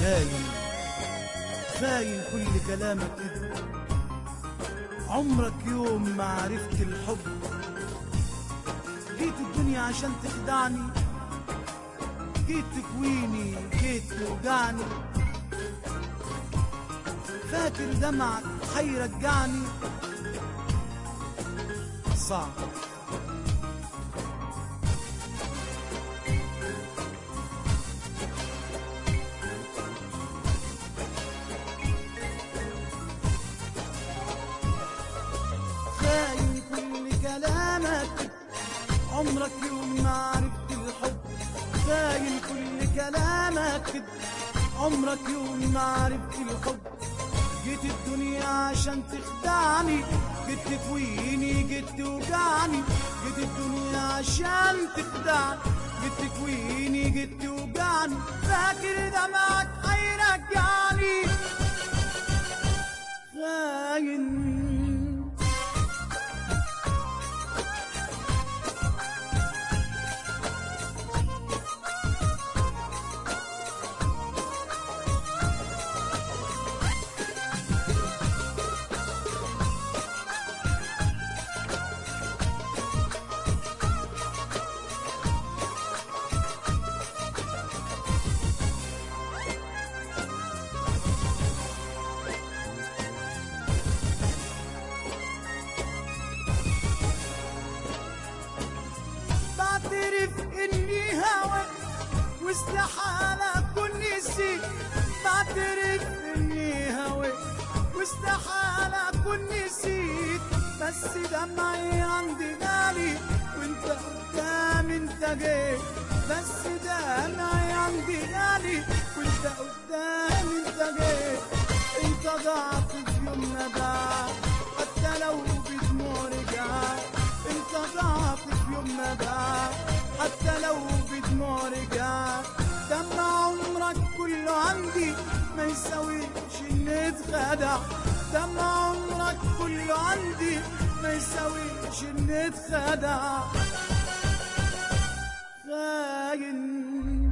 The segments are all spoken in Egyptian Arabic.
خاين خاين كل كلامك كده عمرك يوم ما عرفت الحب جيت الدنيا عشان تخدعني جيت تكويني جيت توجعني فاكر دمعك حيرجعني صعب خاين كل كلامك عمرك يوم ما عرفت الحب خاين كل كلامك عمرك يوم ما عرفت الحب جيت الدنيا عشان تخدعني جيت تكويني جيت توجعني جيت الدنيا عشان تخدعني جيت تكويني جيت توجعني فاكر دمعك هيرجعني خاين بعترف اني هواك واستحالة اكون نسيت بعترف اني هواك واستحالة اكون نسيت بس دمعي عندي غالي وانت قدام انت جيت بس دمعي عندي غالي وانت قدام انت جيت انت ضعت في يوم ندى حتى لو بدموع رجعت انت ضعت في يوم ندى حتى لو بدموع رجعت دمع عمرك كله عندي ما يساويش ان اتخدع دمع عمرك كله عندي ما يساويش ان اتخدع خاين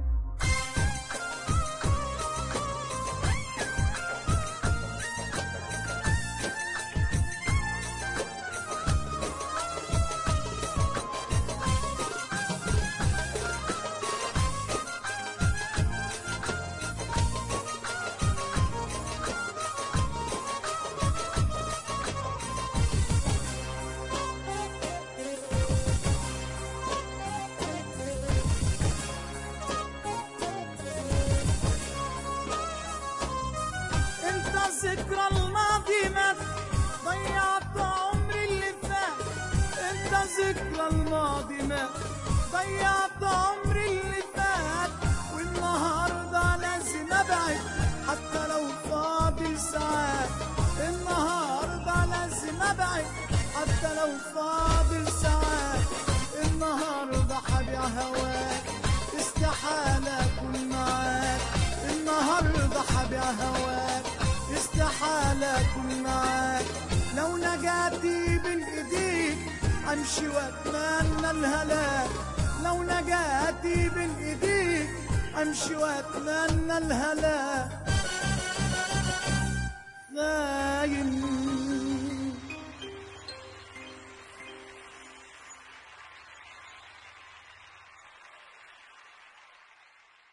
انت ذكرى الماضي مات ضيعت عمري اللي فات انت ذكرى الماضي مات ضيعت عمري اللي فات والنهارده لازم ابعد حتى لو فاضل ساعات النهارده لازم ابعد حتى لو فاضل ساعات النهارده حبيع هواك استحالة اكون معاك النهارده حبيع هواك استحالة اكون معاك لو نجاتي بين ايديك امشي واتمنى الهلاك لو نجاتي بين ايديك امشي واتمنى الهلاك